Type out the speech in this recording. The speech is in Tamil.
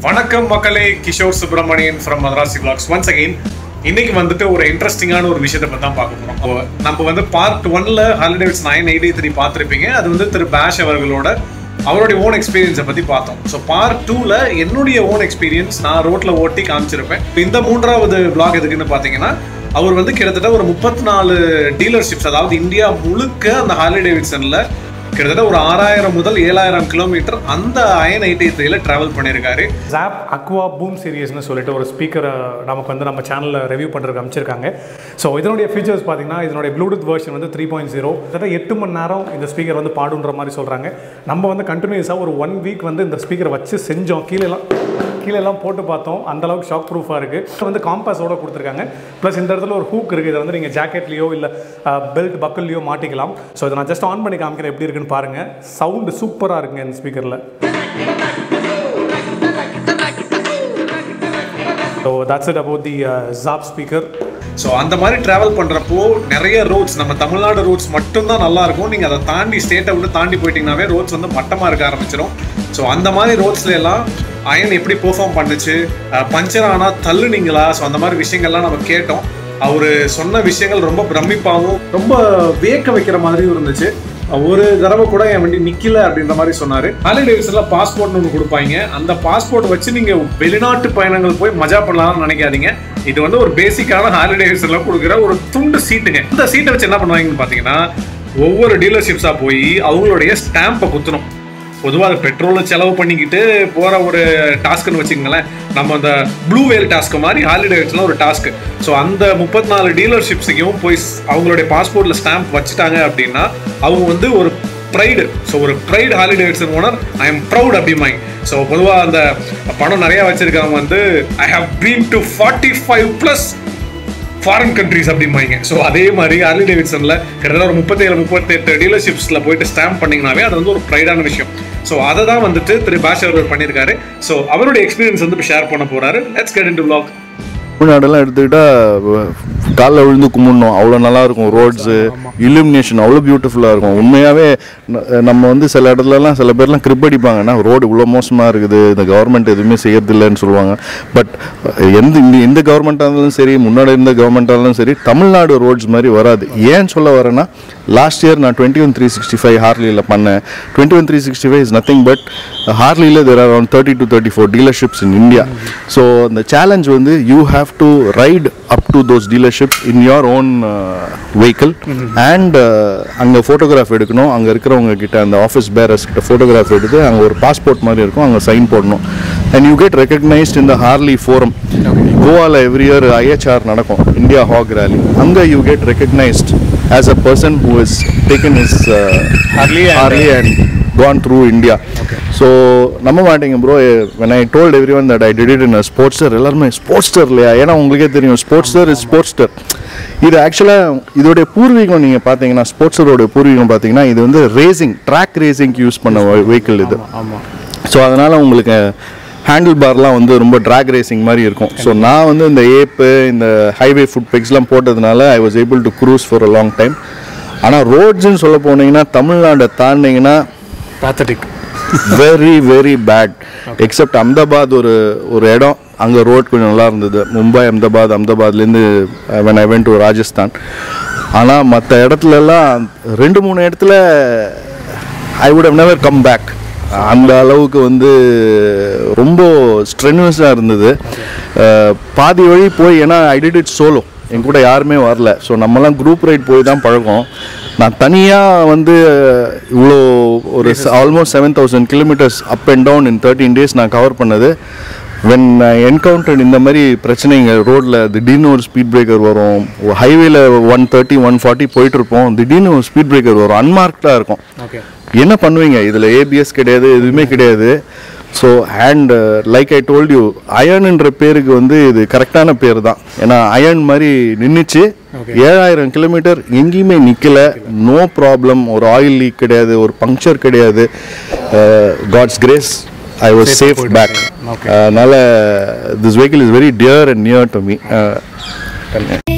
வணக்கம் மக்களே Kishore Subramanian from Madrasi blogs once again இன்னைக்கு வந்துட்டு ஒரு இன்ட்ரெஸ்டிங்கான ஒரு விஷயத்தை பத்தி தான் பார்க்க போறோம் அப்போ நம்ம வந்து பார்ட் ஒன்ல ஹாலிடேஸ் நைன் எயிட்டி த்ரீ பார்த்துருப்பீங்க அது வந்து திரு பேஷ் அவர்களோட அவருடைய ஓன் எக்ஸ்பீரியன்ஸை பத்தி பார்த்தோம் ஸோ பார்ட் டூல என்னுடைய ஓன் எக்ஸ்பீரியன்ஸ் நான் ரோட்ல ஓட்டி காமிச்சிருப்பேன் இந்த மூன்றாவது பிளாக் எதுக்குன்னு பார்த்தீங்கன்னா அவர் வந்து கிட்டத்தட்ட ஒரு முப்பத்தி நாலு டீலர்ஷிப்ஸ் அதாவது இந்தியா முழுக்க அந்த ஹார்லி டேவிட்சன்ல கிட்டத்தட்ட ஒரு ஆறாயிரம் முதல் ஏழாயிரம் கிலோமீட்டர் அந்த அயன் எயிட்டி த்ரீல டிராவல் பண்ணியிருக்காரு ஜாப் அக்வா பூம் சீரியஸ்னு சொல்லிட்டு ஒரு ஸ்பீக்கரை நமக்கு வந்து நம்ம சேனலில் ரிவ்யூ பண்ணுறதுக்கு அமைச்சிருக்காங்க ஸோ இதனுடைய ஃபீச்சர்ஸ் பார்த்தீங்கன்னா இதனுடைய ப்ளூடூத் வெர்ஷன் வந்து த்ரீ பாயிண்ட் ஜீரோ கிட்ட எட்டு மணி நேரம் இந்த ஸ்பீக்கர் வந்து பாடுன்ற மாதிரி சொல்கிறாங்க நம்ம வந்து கண்டினியூஸாக ஒரு ஒன் வீக் வந்து இந்த ஸ்பீக்கரை வச்சு செஞ்சோம் கீழெல்லாம் கீழெல்லாம் போட்டு பார்த்தோம் அந்த அளவுக்கு ஷாக் ப்ரூஃபாக இருக்குது வந்து காம்பாஸோட கொடுத்துருக்காங்க ப்ளஸ் இந்த இடத்துல ஒரு ஹூக் இருக்குது இதை வந்து நீங்கள் ஜாக்கெட்லேயோ இல்லை பெல்ட் பக்கல்லையோ மாட்டிக்கலாம் ஸோ இதை நான் ஜஸ்ட் ஆன் பண்ணி காமிக்கிறேன் எப்படி இருக்குன்னு பாருங்கள் சவுண்டு சூப்பராக இருக்குங்க இந்த ஸ்பீக்கரில் so that's it about the Zaap speaker so அந்த மாதிரி டிராவல் பண்ணுறப்போ நிறைய ரோட்ஸ் நம்ம தமிழ்நாடு ரோட்ஸ் மட்டும்தான் நல்லா இருக்கும் நீங்கள் அதை தாண்டி ஸ்டேட்டை விட்டு தாண்டி போயிட்டீங்கன்னாவே ரோட்ஸ் வந்து மட்டமாக இருக்க ஆரம்பிச்சிடும் ஸோ அந்த மாதிரி ரோட்ஸ்ல எல்லாம் அயன் எப்படி பெர்ஃபார்ம் பண்ணுச்சு பஞ்சர் ஆனால் தள்ளுனீங்களா ஸோ அந்த மாதிரி விஷயங்கள்லாம் நம்ம கேட்டோம் அவர் சொன்ன விஷயங்கள் ரொம்ப பிரமிப்பாகவும் ரொம்ப வியக்க வைக்கிற மாதிரியும் இருந்துச்சு ஒரு தடவை கூட என் வண்டி நிக்கல அப்படின்ற மாதிரி சொன்னாரு ஹாலிடேஸ்ல பாஸ்போர்ட்னு ஒன்று கொடுப்பாங்க அந்த பாஸ்போர்ட் வச்சு நீங்க வெளிநாட்டு பயணங்கள் போய் மஜா பண்ணலாம்னு நினைக்காதீங்க இது வந்து ஒரு பேசிக்கான ஹாலிடேஸ்ல கொடுக்குற ஒரு துண்டு சீட்டுங்க இந்த சீட்டை வச்சு என்ன பண்ணுவாங்கன்னு பாத்தீங்கன்னா ஒவ்வொரு டீலர்ஷிப்ஸா போய் அவங்களுடைய ஸ்டாம்பை குத்தணும் பொதுவாக அது பெட்ரோலை செலவு பண்ணிக்கிட்டு போகிற ஒரு டாஸ்க்குன்னு வச்சுக்கோங்களேன் நம்ம அந்த ப்ளூ வேல் டாஸ்க்கு மாதிரி ஹாலிடேஸ்லாம் ஒரு டாஸ்க்கு ஸோ அந்த முப்பத்தி நாலு டீலர்ஷிப்ஸையும் போய் ஸ்- அவங்களுடைய பாஸ்போர்ட்டில் ஸ்டாம்ப் வச்சுட்டாங்க அப்படின்னா அவங்க வந்து ஒரு ப்ரைடு ஸோ ஒரு pride holidays owner I am proud அப்படிமாங்க ஸோ பொதுவாக அந்த பணம் நிறையா வச்சிருக்கவங்க வந்து I have been to forty five plus foreign countries அப்படிம்பாங்க ஸோ அதே மாதிரி ஹார்லி டேவிட்சனில் கிட்டத்தட்ட ஒரு முப்பத்தேழு முப்பத்தெட்டு டீலர்ஷிப்ஸில் போயிட்டு ஸ்டாம்ப் பண்ணிங்கனாவே அது வந்து ஒரு ப்ரைடான விஷயம் ஸோ அதை தான் வந்துட்டு திரு பாஷா அவர் பண்ணியிருக்காரு ஸோ அவருடைய எக்ஸ்பீரியன்ஸ் வந்து இப்போ ஷேர் பண்ண போறாரு let's get into vlog தமிழ்நாடெல்லாம் எடுத்துக்கிட்டா காலைல விழுந்து கும்பிடணும் அவ்வளோ நல்லா இருக்கும் ரோட்ஸு illumination அவ்வளோ பியூட்டிஃபுல்லாக இருக்கும் உண்மையாகவே நம்ம வந்து சில இடத்துலலாம் சில பேர்லாம் கிரிப் அடிப்பாங்கன்னா ரோடு இவ்வளோ மோசமாக இருக்குது இந்த கவர்மெண்ட் எதுவுமே செய்யறதில்லைன்னு சொல்லுவாங்க பட் எந்த இந்த எந்த கவர்மெண்ட்டாக இருந்தாலும் சரி முன்னாடி இருந்த கவர்மெண்ட்டாக இருந்தாலும் சரி தமிழ்நாடு ரோட்ஸ் மாதிரி வராது ஏன் சொல்ல வரேன்னா லாஸ்ட் இயர் நான் twenty one three sixty five ஹார்லியில் பண்ணேன் twenty one three sixty five is nothing but ஹார்லியில் there are around thirty to thirty four dealerships in India so அந்த சேலஞ்ச் வந்து you have to ride up to those dealerships in your own vehicle and அங்கே ஃபோட்டோகிராஃப் எடுக்கணும் அங்கே இருக்கிறவங்க கிட்ட அந்த ஆஃபீஸ் பேரர்ஸ் கிட்ட ஃபோட்டோகிராஃப் எடுத்து அங்கே ஒரு பாஸ்போர்ட் மாதிரி இருக்கும் அங்கே சைன் போடணும் அண்ட் யூ கெட் ரெக்கக்னைஸ்ட் இந்த ஹார்லி ஃபோரம் கோவாவில் எவ்ரி இயர் ஐஹெச்ஆர் நடக்கும் இந்தியா ஹாக் ரேலி அங்கே you get recognised as a person who is taken is Harley and- Harley and gone through India. So நம்ப மாட்டீங்க bro when I told everyone that I did it in a sportster எல்லாருமே ஸ்போர்ட்ஸ்டர் இல்லையா ஏன்னா உங்களுக்கே தெரியும் ஸ்போர்ட்ஸ்டர் இஸ் ஸ்போர்ட்ஸ்டர் இது ஆக்சுவலாக இதோடைய பூர்வீகம் நீங்கள் பார்த்தீங்கன்னா ஸ்போர்ட்ஸரோட பூர்வீகம் பார்த்தீங்கன்னா இது வந்து ரேசிங் ட்ராக் ரேசிங்க்கு யூஸ் பண்ண வெஹிக்கிள் இது ஆமாம் ஸோ அதனால் உங்களுக்கு ஹேண்டில் பார்லாம் வந்து ரொம்ப ட்ராக் ரேசிங் மாதிரி இருக்கும் ஸோ நான் வந்து இந்த ஏப்பு இந்த ஹைவே ஃபுட் பெக்ஸ்லாம் போட்டதுனால I was able to cruise for a long time ஆனால் ரோட்ஸ்ன்னு சொல்ல போனீங்கன்னா தமிழ்நாடை தாண்டிங்கன்னா pathetic very very bad except Ahmedabad ஒரு ஒரு இடம் அங்கே ரோட் கொஞ்சம் நல்லா இருந்தது மும்பை அஹமதாபாத் அஹமதாபாத்லேருந்து when I went to Rajasthan ஆனால் மற்ற இடத்துலலாம் ரெண்டு மூணு இடத்துல I would have never come back அந்த அளவுக்கு வந்து ரொம்ப ஸ்ட்ரென்வஸாக இருந்தது அஹ், பாதி வழி போய் ஏன்னா ஐ டிட் இட் சோலோ என் கூட யாருமே வரல ஸோ நம்மலாம் குரூப் ரைட் போய் தான் பழக்கம் நான் தனியாக வந்து இவ்வளோ ஒரு almost seven thousand kilometres up and down in thirteen days நான் கவர் பண்ணது வென் என்கவுண்டர் இந்த மாதிரி பிரச்சனைங்க ரோட்டில் திடீர்னு ஒரு ஸ்பீட் பிரேக்கர் வரும் ஹைவேல ஒன் தேர்ட்டி ஒன் ஃபார்ட்டி போயிட்டு இருப்போம் திடீர்னு ஒரு ஸ்பீட் பிரேக்கர் வரும் அன்மார்க்டாக இருக்கும் ஓகே என்ன பண்ணுவீங்க இதில் ஏபிஎஸ் கிடையாது எதுவுமே கிடையாது so and like I told you அயர்ன்ன்ற பேருக்கு வந்து இது கரெக்டான பேர் தான் ஏன்னா அயர்ன் மாதிரி நின்றுச்சு ஏழாயிரம் கிலோமீட்டர் எங்கேயுமே நிற்கல நோ ப்ராப்ளம் ஒரு ஆயில் லீக் கிடையாது ஒரு பங்க்சர் கிடையாது god's grace I was safe back அதனால this vehicle is very dear and near to me